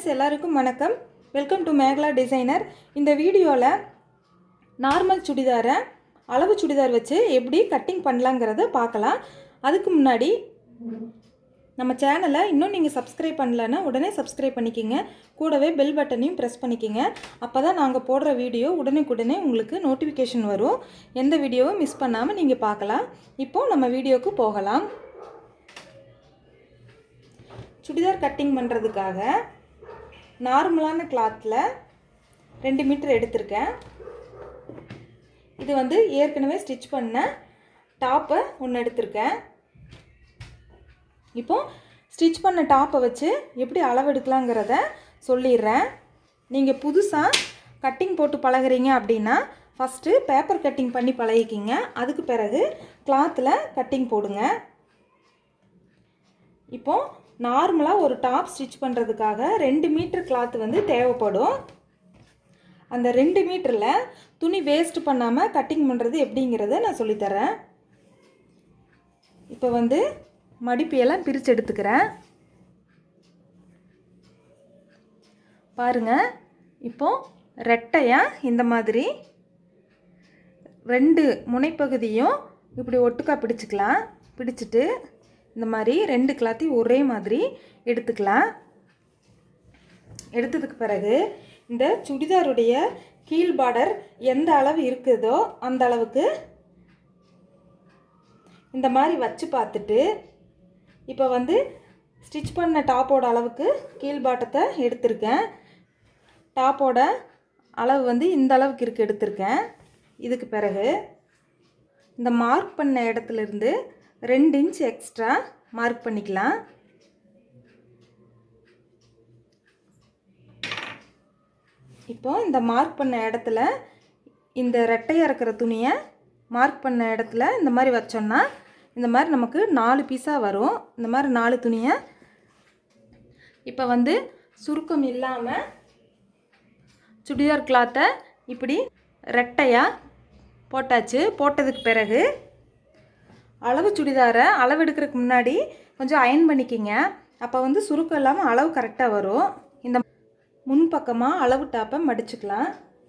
friends எல்லாருக்கும் வணக்கம் welcome to Megala designer இந்த வீடியோவில் நார்மல் சுடிதாரை அளவு சுடிதார் வச்சு எப்படி கட்டிங் பண்ணலாங்கிறத பார்க்கலாம் அதுக்கு முன்னாடி நம்ம சேனலை இன்னும் நீங்கள் சப்ஸ்கிரைப் பண்ணலன்னா உடனே சப்ஸ்கிரைப் பண்ணிக்கிங்க கூடவே பெல் பட்டனையும் ப்ரெஸ் பண்ணிக்கிங்க அப்போ தான் நாங்கள் போடுற வீடியோ உடனுக்குடனே உங்களுக்கு நோட்டிஃபிகேஷன் வரும் எந்த வீடியோவும் மிஸ் பண்ணாமல் நீங்கள் பார்க்கலாம் இப்போது நம்ம வீடியோவுக்கு போகலாம் சுடிதார் கட்டிங் பண்ணுறதுக்காக நார்மலான கிளாத்தில் ரெண்டு மீட்டர் எடுத்திருக்கேன் இது வந்து ஏற்கனவே ஸ்டிச் பண்ண டாப்பை ஒன்று எடுத்திருக்கேன் இப்போ ஸ்டிச் பண்ண டாப்பை வச்சு எப்படி அளவு எடுக்கலாங்கிறத சொல்லிடுறேன் நீங்கள் புதுசாக கட்டிங் போட்டு பழகுறீங்க அப்படின்னா ஃபஸ்ட்டு பேப்பர் கட்டிங் பண்ணி பழகிக்கிங்க அதுக்கு பிறகு கிளாத்தில் கட்டிங் போடுங்க இப்போ நார்மலாக ஒரு டாப் ஸ்டிச் பண்ணுறதுக்காக ரெண்டு மீட்டர் கிளாத் வந்து தேவைப்படும் அந்த ரெண்டு மீட்டரில் துணி வேஸ்ட் பண்ணாமல் கட்டிங் பண்ணுறது எப்படிங்கிறத நான் சொல்லித்தரேன் இப்போ வந்து மடிப்பியெல்லாம் பிரித்து எடுத்துக்கிறேன் பாருங்கள் இப்போ ரெட்டையாக இந்த மாதிரி ரெண்டு முனைப்பகுதியும் இப்படி ஒட்டுக்கா பிடிச்சிக்கலாம் பிடிச்சிட்டு இந்த மாதிரி ரெண்டு கிளாத்தையும் ஒரே மாதிரி எடுத்துக்கலாம் எடுத்ததுக்கு பிறகு இந்த சுடிதாருடைய கீழ் பார்டர் எந்த அளவு இருக்குதோ அந்த அளவுக்கு இந்த மாதிரி வச்சு பார்த்துட்டு இப்போ வந்து ஸ்டிச் பண்ண டாப்போட அளவுக்கு கீழ் பாட்டத்தை எடுத்திருக்கேன் டாப்போட அளவு வந்து இந்த அளவுக்கு இருக்கு எடுத்திருக்கேன் இதுக்கு பிறகு இந்த மார்க் பண்ண இடத்துலேருந்து ரெண்டு இன்ச் எக்ஸ்ட்ரா மார்க் பண்ணிக்கலாம் இப்போ இந்த மார்க் பண்ண இடத்துல இந்த ரெட்டையாக இருக்கிற துணியை மார்க் பண்ண இடத்துல இந்த மாதிரி வச்சோன்னா இந்த மாதிரி நமக்கு நாலு பீஸாக வரும் இந்த மாதிரி நாலு துணியை இப்போ வந்து சுருக்கம் இல்லாமல் சுடிதார் கிளாத்தை இப்படி ரெட்டையாக போட்டாச்சு போட்டதுக்கு பிறகு அளவு சுடிதாரை அளவு எடுக்கிறதுக்கு முன்னாடி கொஞ்சம் அயன் பண்ணிக்கிங்க அப்போ வந்து சுருக்கம் இல்லாமல் அளவு கரெக்டாக வரும் இந்த முன்பக்கமாக அளவு டாப்பை மடிச்சுக்கலாம்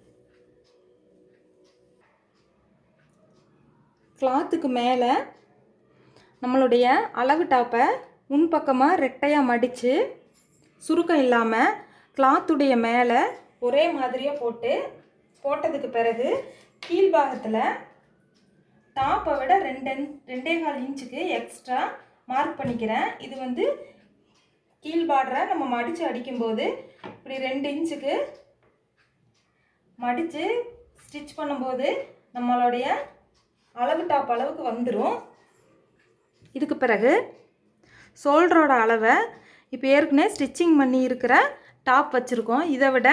கிளாத்துக்கு மேலே நம்மளுடைய அளவு டாப்பை முன்பக்கமாக ரெட்டையாக மடித்து சுருக்கம் இல்லாமல் கிளாத்துடைய மேலே ஒரே மாதிரியாக போட்டு போட்டதுக்கு பிறகு கீழ்பாகத்தில் டாப்பை விட ரெண்டு ரெண்டே கால் இன்ச்சுக்கு எக்ஸ்ட்ரா மார்க் பண்ணிக்கிறேன் இது வந்து கீழ் பார்டரை நம்ம மடித்து அடிக்கும்போது இப்படி ரெண்டு இன்ச்சுக்கு மடித்து ஸ்டிச் பண்ணும்போது நம்மளுடைய அளவு டாப் அளவுக்கு வந்துடும் இதுக்கு பிறகு ஷோல்டரோட அளவை இப்போ ஏற்கனவே ஸ்டிச்சிங் பண்ணி இருக்கிற டாப் வச்சுருக்கோம் இதை விட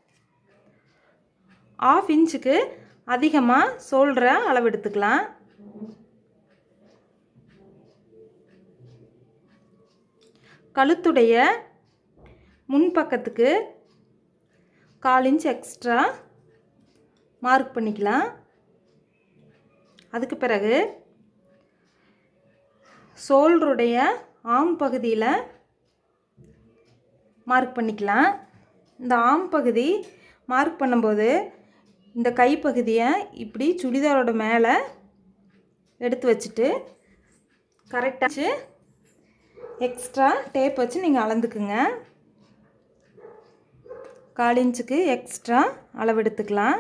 ஆஃப் இன்ச்சுக்கு அதிகமாக ஷோல்டரை அளவு எடுத்துக்கலாம் கழுத்துடைய முன்பக்கத்துக்கு கால் இன்ச் எக்ஸ்ட்ரா மார்க் பண்ணிக்கலாம் அதுக்கு பிறகு ஷோல்டருடைய ஆம் பகுதியில் மார்க் பண்ணிக்கலாம் இந்த ஆம் பகுதி மார்க் பண்ணும்போது இந்த கைப்பகுதியை இப்படி சுடிதாரோட மேலே எடுத்து வச்சுட்டு கரெக்டாக எக்ஸ்ட்ரா டேப் வச்சு நீங்கள் அளந்துக்குங்க கால் இன்ச்சுக்கு எக்ஸ்ட்ரா அளவு எடுத்துக்கலாம்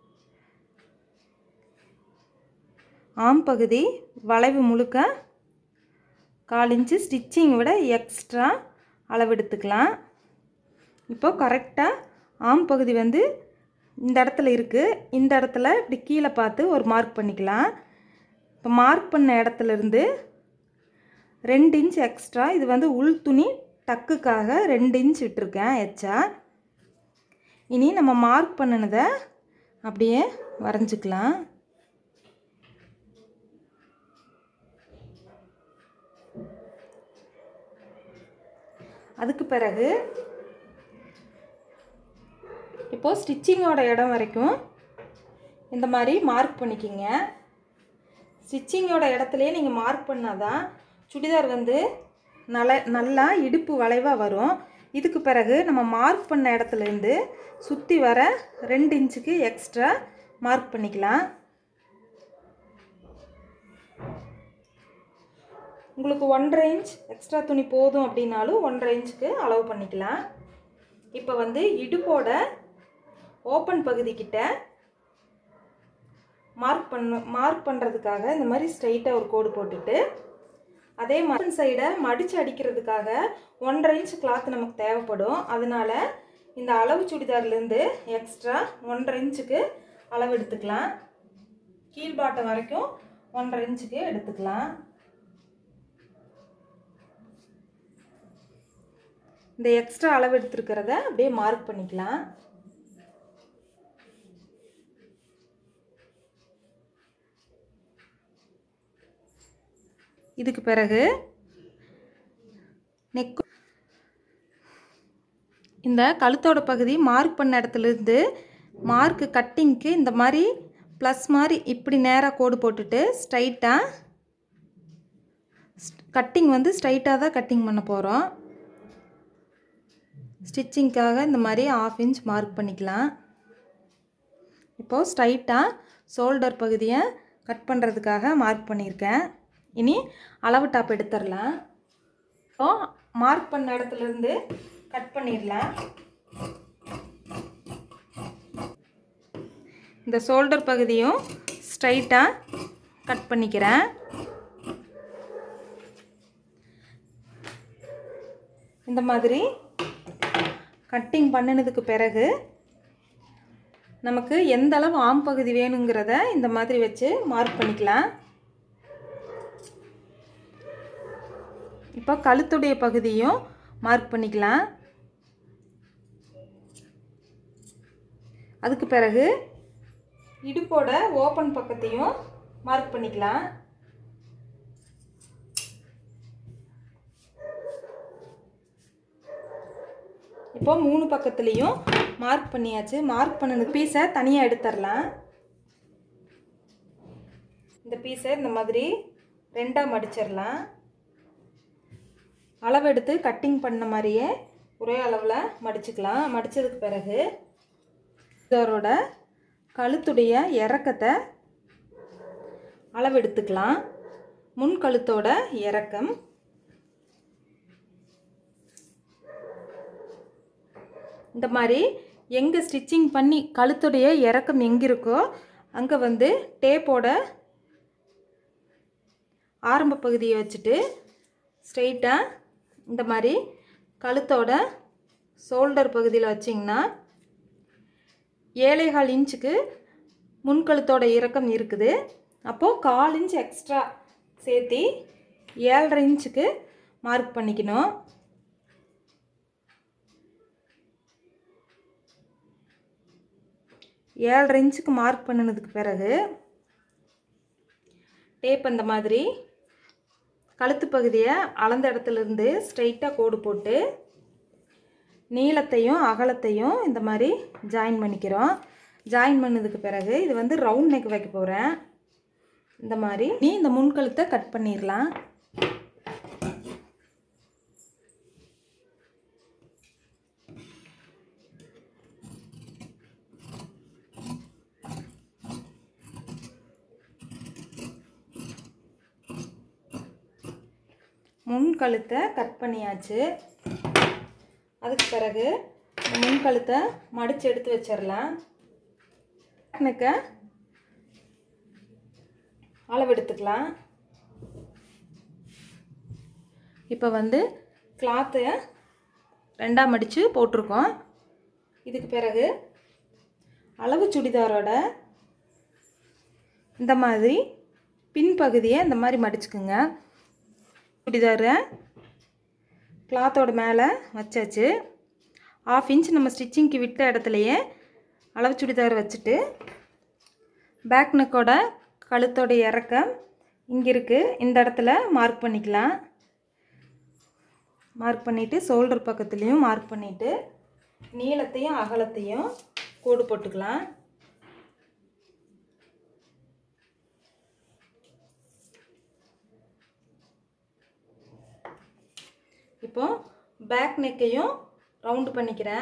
ஆம் பகுதி வளைவு முழுக்க கால் இன்ச்சு ஸ்டிச்சிங் விட எக்ஸ்ட்ரா அளவு எடுத்துக்கலாம் இப்போ கரெக்டாக ஆம் பகுதி வந்து இந்த இடத்துல இருக்குது இந்த இடத்துல இப்படி கீழே பார்த்து ஒரு மார்க் பண்ணிக்கலாம் இப்போ மார்க் பண்ண இடத்துலேருந்து ரெண்டு இன்ச் எக்ஸ்ட்ரா இது வந்து உள் துணி டக்குக்காக ரெண்டு இன்ச் விட்டுருக்கேன் எச்சா இனி நம்ம மார்க் பண்ணினதை அப்படியே வரைஞ்சிக்கலாம் அதுக்கு பிறகு இப்போது ஸ்டிச்சிங்கோட இடம் வரைக்கும் இந்த மாதிரி மார்க் பண்ணிக்கிங்க ஸ்டிச்சிங்கோட இடத்துலையே நீங்கள் மார்க் பண்ணால் தான் சுடிதார் வந்து நல்ல நல்லா இடுப்பு வளைவாக வரும் இதுக்கு பிறகு நம்ம மார்க் பண்ண இடத்துலேருந்து சுற்றி வர ரெண்டு இன்ச்சுக்கு எக்ஸ்ட்ரா மார்க் பண்ணிக்கலாம் உங்களுக்கு ஒன்றரை இன்ச் எக்ஸ்ட்ரா துணி போதும் அப்படின்னாலும் ஒன்றரை இன்ச்சுக்கு அளவு பண்ணிக்கலாம் இப்போ வந்து இடுப்போட ஓப்பன் பகுதிக்கிட்ட மார்க் பண்ண மார்க் பண்ணுறதுக்காக இந்த மாதிரி ஸ்ட்ரைட்டாக ஒரு கோடு போட்டுட்டு அதே மாதிரி சைடை மடித்து அடிக்கிறதுக்காக ஒன்றரை இன்ச் கிளாத் நமக்கு தேவைப்படும் அதனால இந்த அளவு சுடிதார்லேருந்து எக்ஸ்ட்ரா ஒன்றரை இன்ச்சுக்கு அளவு எடுத்துக்கலாம் கீழ்பாட்டம் வரைக்கும் ஒன்றரை இன்ச்சுக்கு எடுத்துக்கலாம் இந்த எக்ஸ்ட்ரா அளவு எடுத்துருக்கிறத அப்படியே மார்க் பண்ணிக்கலாம் இதுக்கு பிறகு நெக் இந்த கழுத்தோட பகுதி மார்க் பண்ண இடத்துலேருந்து மார்க்கு கட்டிங்க்கு இந்த மாதிரி ப்ளஸ் மாதிரி இப்படி நேராக கோடு போட்டுட்டு ஸ்ட்ரைட்டாக கட்டிங் வந்து ஸ்ட்ரைட்டாக தான் கட்டிங் பண்ண போகிறோம் ஸ்டிச்சிங்க்காக இந்த மாதிரி ஆஃப் இன்ச் மார்க் பண்ணிக்கலாம் இப்போது ஸ்ட்ரைட்டாக ஷோல்டர் பகுதியை கட் பண்ணுறதுக்காக மார்க் பண்ணியிருக்கேன் இனி அளவு டாப் எடுத்துடலாம் இப்போ மார்க் பண்ண இடத்துலேருந்து கட் பண்ணிடலாம் இந்த ஷோல்டர் பகுதியும் ஸ்ட்ரைட்டாக கட் பண்ணிக்கிறேன் இந்த மாதிரி கட்டிங் பண்ணினதுக்கு பிறகு நமக்கு எந்த அளவு ஆம் பகுதி வேணுங்கிறத இந்த மாதிரி வச்சு மார்க் பண்ணிக்கலாம் இப்போ கழுத்துடைய பகுதியும் மார்க் பண்ணிக்கலாம் அதுக்கு பிறகு இடுப்போட ஓப்பன் பக்கத்தையும் மார்க் பண்ணிக்கலாம் இப்போ மூணு பக்கத்துலேயும் மார்க் பண்ணியாச்சு மார்க் பண்ணின பீஸை தனியாக எடுத்துடலாம் இந்த பீஸை இந்த மாதிரி ரெண்டாக மடிச்சிடலாம் அளவு எடுத்து கட்டிங் பண்ண மாதிரியே ஒரே அளவில் மடிச்சுக்கலாம் மடித்ததுக்கு பிறகு இதோட கழுத்துடைய இறக்கத்தை அளவு எடுத்துக்கலாம் முன் கழுத்தோட இறக்கம் இந்த மாதிரி எங்கே ஸ்டிச்சிங் பண்ணி கழுத்துடைய இறக்கம் எங்கே இருக்கோ அங்கே வந்து டேப்போட ஆரம்ப பகுதியை வச்சுட்டு ஸ்ட்ரெயிட்டாக இந்த மாதிரி கழுத்தோட ஷோல்டர் பகுதியில் வச்சிங்கன்னா ஏழேகால் இன்ச்சுக்கு முன்கழுத்தோட இறக்கம் இருக்குது அப்போது கால் இன்ச் எக்ஸ்ட்ரா சேர்த்தி ஏழரை இன்ச்சுக்கு மார்க் பண்ணிக்கணும் ஏழரை இன்ச்சுக்கு மார்க் பண்ணினதுக்கு பிறகு டேப் அந்த மாதிரி கழுத்து பகுதியை அளந்த இடத்துலேருந்து ஸ்ட்ரைட்டாக கோடு போட்டு நீளத்தையும் அகலத்தையும் இந்த மாதிரி ஜாயின் பண்ணிக்கிறோம் ஜாயின் பண்ணதுக்கு பிறகு இது வந்து ரவுண்ட் நெக் வைக்க போகிறேன் இந்த மாதிரி நீ இந்த முன்கழுத்தை கட் பண்ணிடலாம் முன் கழுத்தை கட் பண்ணியாச்சு அதுக்கு பிறகு இந்த முன் கழுத்தை மடித்து எடுத்து வச்சிடலாம் எனக்கு அளவு எடுத்துக்கலாம் இப்போ வந்து கிளாத்தை ரெண்டாக மடித்து போட்டிருக்கோம் இதுக்கு பிறகு அளவு சுடிதாரோட இந்த மாதிரி பின்பகுதியை இந்த மாதிரி மடிச்சுக்குங்க சுடிதாரை கிளாத்தோட மேலே வச்சாச்சு ஆஃப் இன்ச் நம்ம ஸ்டிச்சிங்க்கு விட்ட இடத்துலையே அளவு சுடிதார் வச்சுட்டு பேக் நெக்கோட கழுத்தோட இறக்கம் இங்கே இருக்குது இந்த இடத்துல மார்க் பண்ணிக்கலாம் மார்க் பண்ணிவிட்டு ஷோல்டர் பக்கத்துலேயும் மார்க் பண்ணிவிட்டு நீளத்தையும் அகலத்தையும் கோடு போட்டுக்கலாம் இப்போ பேக் நெக்கையும் ரவுண்டு பண்ணிக்கிறேன்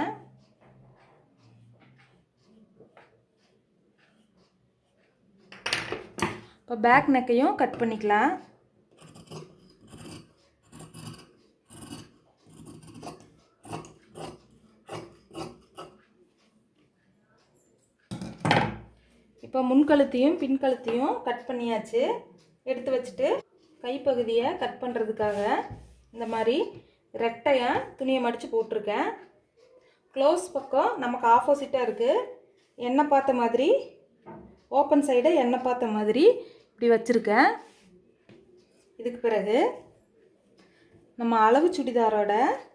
இப்போ பேக் நெக்கையும் கட் பண்ணிக்கலாம் இப்போ முன்கழுத்தையும் பின்கழுத்தையும் கட் பண்ணியாச்சு எடுத்து வச்சுட்டு கைப்பகுதியை கட் பண்ணுறதுக்காக இந்த மாதிரி ரெட்டையாக துணியை மடித்து போட்டிருக்கேன் க்ளோஸ் பக்கம் நமக்கு ஆப்போசிட்டாக இருக்குது எண்ணெய் பார்த்த மாதிரி ஓப்பன் சைடு எண்ணெய் பார்த்த மாதிரி இப்படி வச்சுருக்கேன் இதுக்கு பிறகு நம்ம அளவு சுடிதாரோட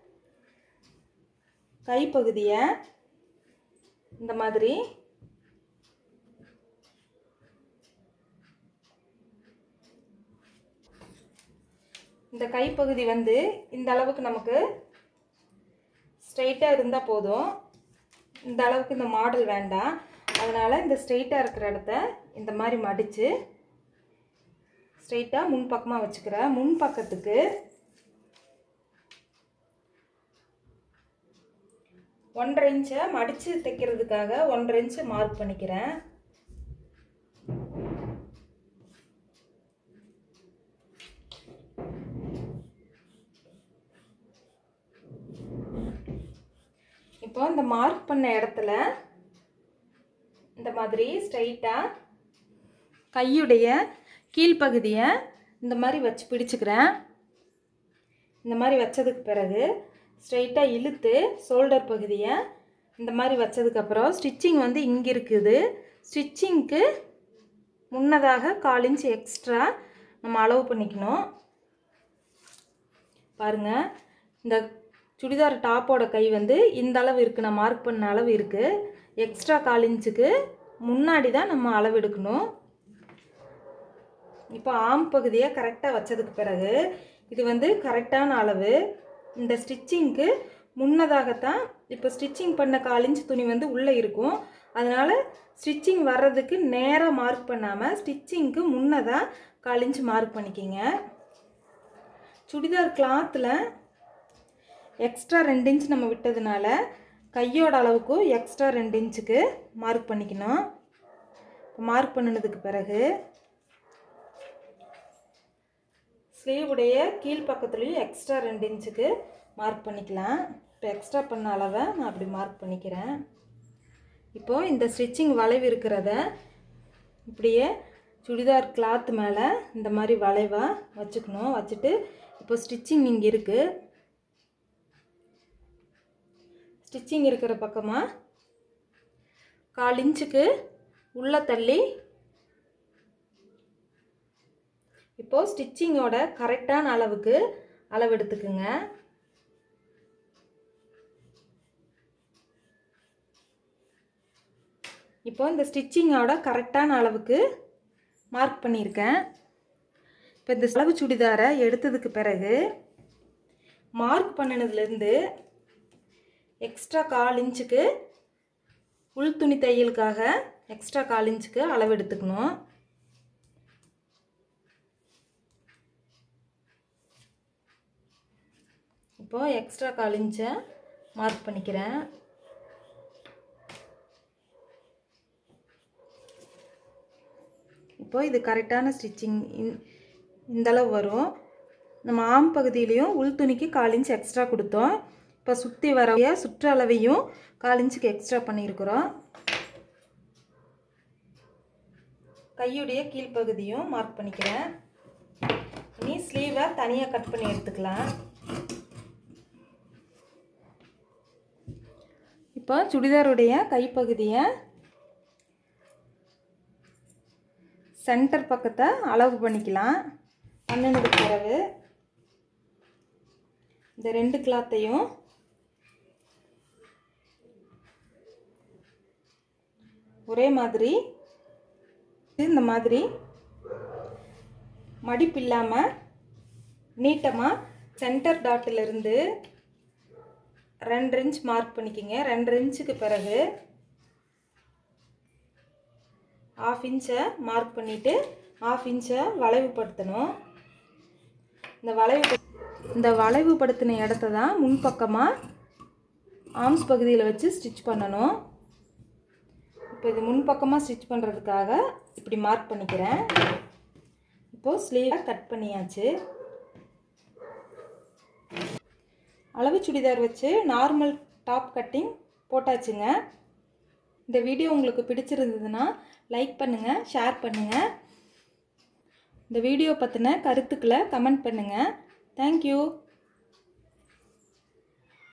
கைப்பகுதியை இந்த மாதிரி இந்த கைப்பகுதி வந்து இந்த அளவுக்கு நமக்கு ஸ்ட்ரைட்டாக இருந்தால் போதும் இந்த அளவுக்கு இந்த மாடல் வேண்டாம் அதனால் இந்த ஸ்ட்ரைட்டாக இருக்கிற இடத்த இந்த மாதிரி மடித்து ஸ்ட்ரைட்டாக முன் பக்கமாக வச்சுக்கிறேன் முன் பக்கத்துக்கு ஒன்றரை இன்ச்சை மடித்து தைக்கிறதுக்காக ஒன்றரை இன்ச்சு மார்க் பண்ணிக்கிறேன் இப்போ இந்த மார்க் பண்ண இடத்துல இந்த மாதிரி ஸ்ட்ரைட்டாக கையுடைய கீழ்ப்பகுதியை இந்த மாதிரி வச்சு பிடிச்சுக்கிறேன் இந்த மாதிரி வச்சதுக்கு பிறகு ஸ்ட்ரைட்டாக இழுத்து ஷோல்டர் பகுதியை இந்த மாதிரி வச்சதுக்கப்புறம் ஸ்டிச்சிங் வந்து இங்கே இருக்குது ஸ்டிச்சிங்க்கு முன்னதாக கால் இன்ச் எக்ஸ்ட்ரா நம்ம அளவு பண்ணிக்கணும் பாருங்கள் இந்த சுடிதார் டாப்போட கை வந்து இந்த அளவு இருக்குது நான் மார்க் பண்ண அளவு இருக்குது எக்ஸ்ட்ரா கால் இன்ச்சுக்கு முன்னாடி தான் நம்ம அளவு எடுக்கணும் இப்போ ஆம் பகுதியை கரெக்டாக வச்சதுக்கு பிறகு இது வந்து கரெக்டான அளவு இந்த ஸ்டிச்சிங்க்கு முன்னதாகத்தான் இப்போ ஸ்டிச்சிங் பண்ண கால் இன்ச் துணி வந்து உள்ளே இருக்கும் அதனால் ஸ்டிச்சிங் வர்றதுக்கு நேராக மார்க் பண்ணாமல் ஸ்டிச்சிங்க்கு முன்னதாக கால் இன்ச் மார்க் பண்ணிக்கிங்க சுடிதார் கிளாத்தில் எக்ஸ்ட்ரா ரெண்டு இன்ச் நம்ம விட்டதுனால கையோட அளவுக்கும் எக்ஸ்ட்ரா ரெண்டு இன்ச்சுக்கு மார்க் பண்ணிக்கணும் மார்க் பண்ணினதுக்கு பிறகு ஸ்லீவுடைய கீழ் பக்கத்துலேயும் எக்ஸ்ட்ரா ரெண்டு இன்ச்சுக்கு மார்க் பண்ணிக்கலாம் இப்போ எக்ஸ்ட்ரா பண்ண அளவை நான் அப்படி மார்க் பண்ணிக்கிறேன் இப்போது இந்த ஸ்டிச்சிங் வளைவு இருக்கிறத இப்படியே சுடிதார் கிளாத் மேலே இந்த மாதிரி வளைவாக வச்சுக்கணும் வச்சுட்டு இப்போ ஸ்டிச்சிங் இங்கே இருக்குது ஸ்டிச்சிங் இருக்கிற பக்கமாக கால் இன்ச்சுக்கு உள்ளே தள்ளி இப்போது ஸ்டிச்சிங்கோட கரெக்டான அளவுக்கு அளவு எடுத்துக்குங்க இப்போ இந்த ஸ்டிச்சிங்கோட கரெக்டான அளவுக்கு மார்க் பண்ணியிருக்கேன் இப்போ இந்த அளவு சுடிதாரை எடுத்ததுக்கு பிறகு மார்க் பண்ணினதுலேருந்து எக்ஸ்ட்ரா கால் இன்ச்சுக்கு உள் துணி தையலுக்காக எக்ஸ்ட்ரா கால் இன்ச்சுக்கு அளவு எடுத்துக்கணும் இப்போது எக்ஸ்ட்ரா கால் இன்ச்சை மார்க் பண்ணிக்கிறேன் இப்போது இது கரெக்டான ஸ்டிச்சிங் இந்தளவு வரும் நம்ம ஆம் பகுதியிலையும் உள் துணிக்கு கால் இன்ச் எக்ஸ்ட்ரா கொடுத்தோம் இப்போ சுற்றி வர சுற்றளவையும் கால் இன்ச்சுக்கு எக்ஸ்ட்ரா பண்ணியிருக்கிறோம் கையுடைய கீழ்ப்பகுதியும் மார்க் பண்ணிக்கிறேன் இனி ஸ்லீவை தனியாக கட் பண்ணி எடுத்துக்கலாம் இப்போ சுடிதாருடைய கைப்பகுதியை சென்டர் பக்கத்தை அளவு பண்ணிக்கலாம் பண்ணினதுக்கு பிறகு இந்த ரெண்டு கிளாத்தையும் ஒரே மாதிரி இந்த மாதிரி மடிப்பு இல்லாமல் நீட்டமாக சென்டர் டாட்டிலிருந்து ரெண்டு இன்ச் மார்க் பண்ணிக்கிங்க ரெண்டு இன்ச்சுக்கு பிறகு ஆஃப் இன்ச்சை மார்க் பண்ணிவிட்டு ஆஃப் இன்ச்சை வளைவுபடுத்தணும் இந்த வளைவு இந்த வளைவுபடுத்தின இடத்த தான் முன்பக்கமாக ஆர்ம்ஸ் பகுதியில் வச்சு ஸ்டிச் பண்ணணும் இப்போ இது முன் பக்கமாக ஸ்டிச் பண்ணுறதுக்காக இப்படி மார்க் பண்ணிக்கிறேன் இப்போது ஸ்லீவை கட் பண்ணியாச்சு அளவு சுடிதார் வச்சு நார்மல் டாப் கட்டிங் போட்டாச்சுங்க இந்த வீடியோ உங்களுக்கு பிடிச்சிருந்ததுன்னா லைக் பண்ணுங்கள் ஷேர் பண்ணுங்கள் இந்த வீடியோ பற்றின கருத்துக்களை கமெண்ட் பண்ணுங்கள் தேங்க்யூ